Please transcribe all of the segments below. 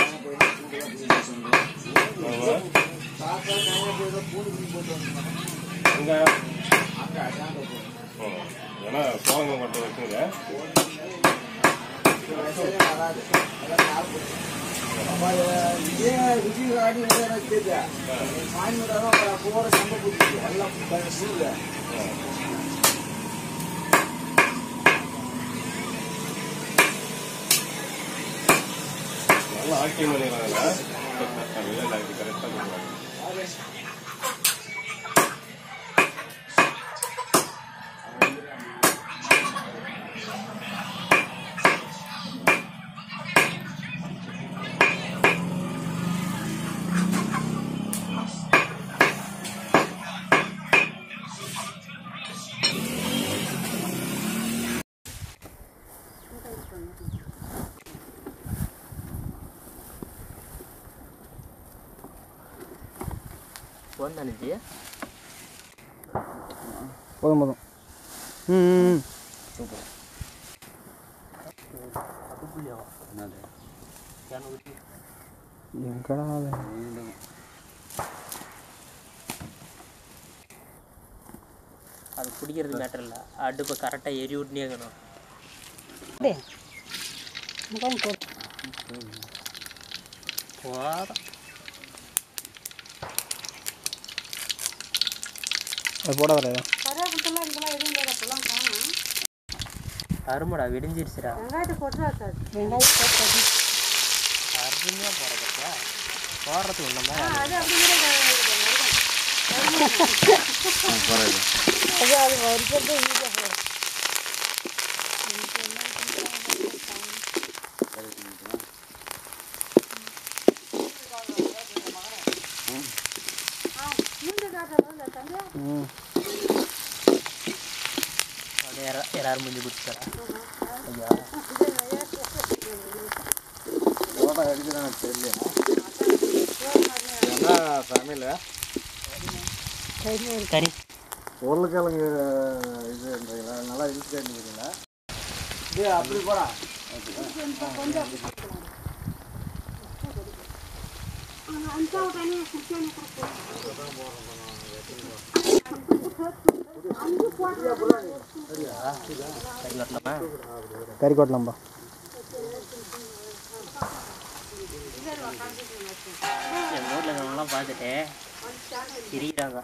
இங்க ஓ, ஏன்னா சோழங்க மட்டும் வச்சுங்க நல்லா ஆக்டிவ் பண்ணிடுறாங்க இல்லை இல்லை இது கரெக்டாக பண்ணுவாங்க போதும் நினைச்சி போதும் போதும் ம் எங்கடா அது அது பிடிக்கிறது மேட்டர் இல்லை அடுப்பை கரெக்டாக எரி விட்டுனே இருக்கணும் போதும் அது போடாத அருமடா விடிஞ்சிருச்சுடா அருமையாக போகிறதுப்பா போடுறதுக்கு ஒன்றும் ம் அப்படியே யாரா- யாராரும் முடிஞ்சு குடிச்சாரா ஐயா கறி உருளைக்கிழங்கு இதுன்றீங்களா நல்லா இன்ஸ்டன்ட்ங்களா இது அப்படி போடா கறி வரலாமா கறி கொட்டலாம்பா எங்கள் ஊரில் இருக்கவங்களாம் பார்த்துட்டு சிரிக்கிறாங்க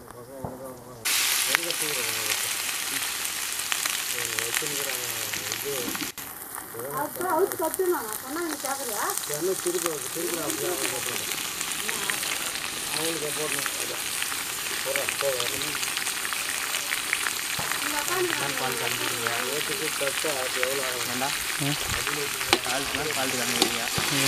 நான் பால் கறந்துருங்க ஏண்டா பால் பால் கறந்துருங்க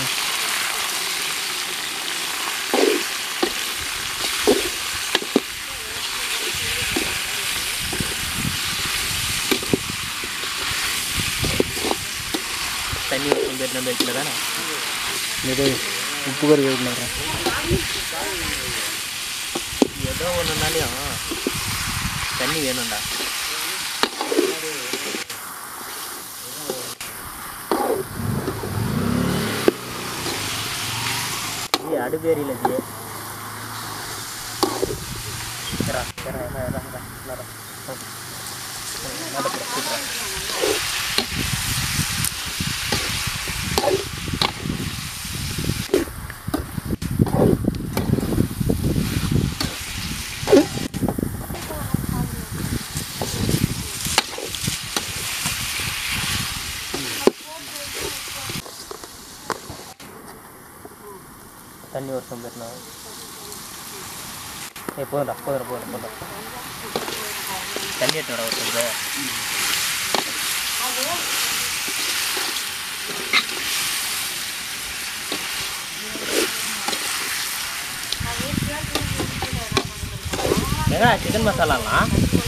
தண்ணி கொஞ்சம் பேர் நம்ம வைக்கல தானே இது உப்பு கறி வைக்கிறேன் ஏதோ ஒன்றுனாலையும் தண்ணி வேணும்டா ஜி அடுப்பேரியில் ஜி ஏறா, ஏறா, ஏறா, ஏறா, ஏறா, ஏறா. ஓ. ம், நடக்குது, சூப்பரா. தண்ணி ஒரு சொம்பேர்னா ஏ போதும்டா போதும் போதும் போதும் தண்ணி எடுத்துடா ஒரு சொம்பு ஏங்க சிக்கன் மசாலாலாம்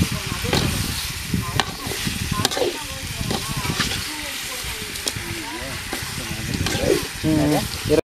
ம் இரு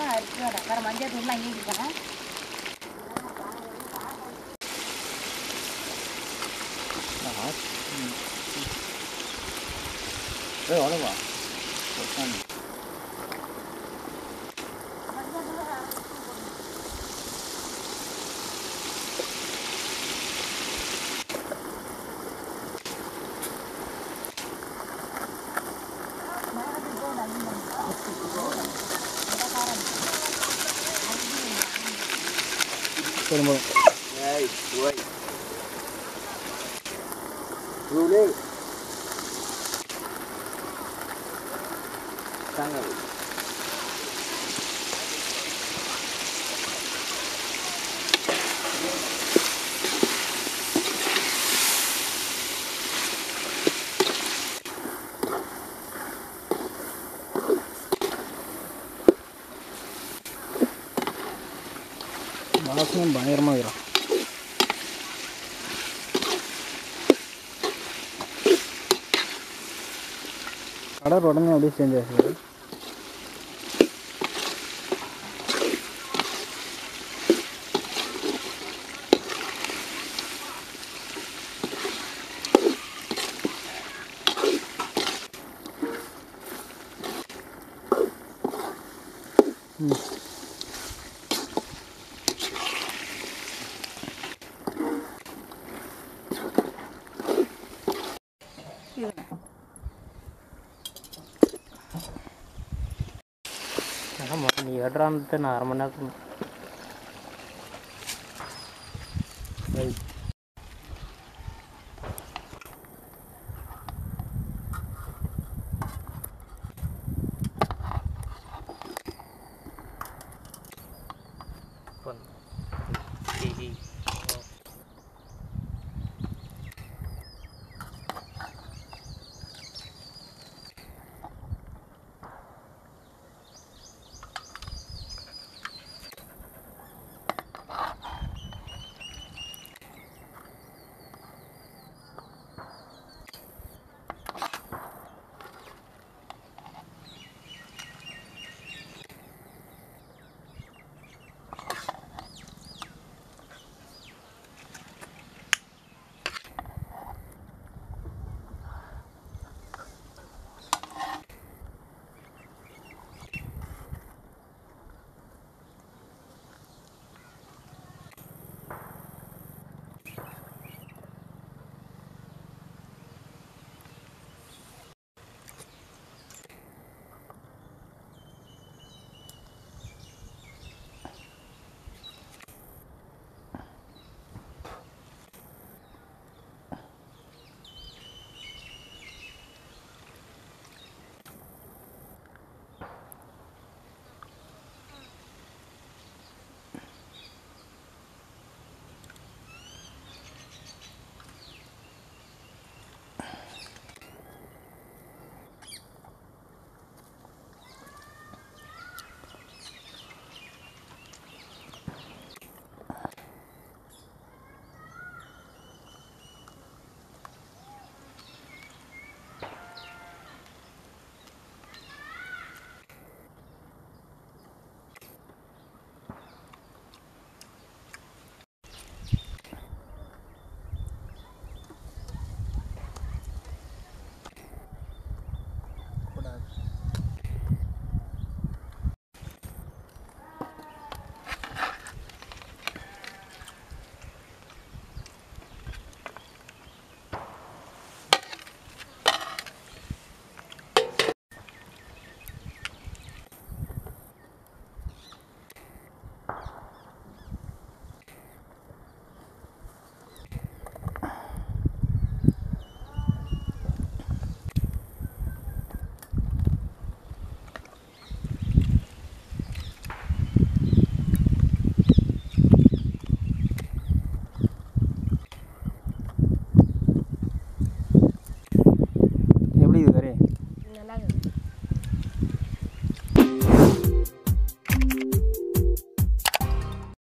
அரிசி வடை வேறு மஞ்சள் தூள்லாம் அங்கேயும் கொடுக்கணும் ஏய் வணக்கம்மா சரி போதும் வாசனம் பயங்கரமாக இருக்கும் கலர் உடனே அப்படியே சேஞ்ச் ஆகுது ம் ஆமாம் நீ எடுறான்னு நான் அரை மணி நேரத்துக்கு ரைட்